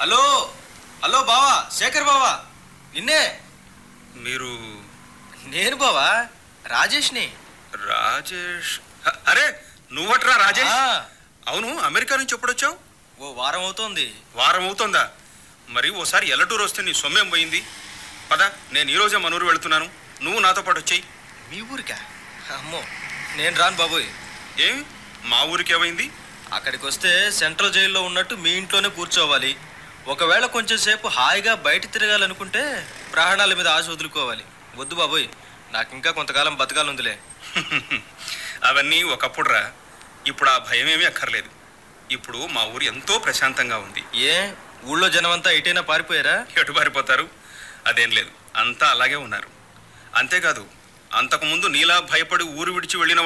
hello hello బావా శేఖర్ బావా నిన్నే మీరు నేను బావా రాజేష్ని రాజేష్ హ, అరే నువ్వట్రా రాజేష్ ఆ, అవును అమెరికా నుంచి ఎప్పుడొచ్చావు ఓ వారం అవుతోంది వారం అవుతుందా మరి ఓసారి ఎల్లటూరు వస్తే నీ సొమ్మేం పోయింది పద నేను ఈ రోజే మనూరు వెళ్తున్నాను నువ్వు నాతో పాటు వచ్చేయి మీ ఊరికా అమ్మో నేను రాను బాబోయ్ ఏం మా ఊరికి ఏమైంది అక్కడికి వస్తే సెంట్రల్ జైల్లో ఉన్నట్టు మీ ఇంట్లోనే కూర్చోవాలి ఒకవేళ కొంచెం సేపు హాయిగా బయట తిరగాలనుకుంటే ప్రాణాల మీద ఆశ వదులుకోవాలి వద్దు బాబోయ్ నాకు ఇంకా కొంతకాలం బతకాలందులే అవన్నీ ఒకప్పుడు రా ఇప్పుడు ఆ భయం ఏమీ అక్కర్లేదు ఇప్పుడు మా ఊరు ఎంతో ప్రశాంతంగా ఉంది ఏ ఊళ్ళో జనమంతా ఎటైనా పారిపోయారా ఎటు పారిపోతారు అదేం లేదు అంతా అలాగే ఉన్నారు అంతేకాదు అంతకుముందు నీలా భయపడి ఊరు విడిచి వెళ్ళిన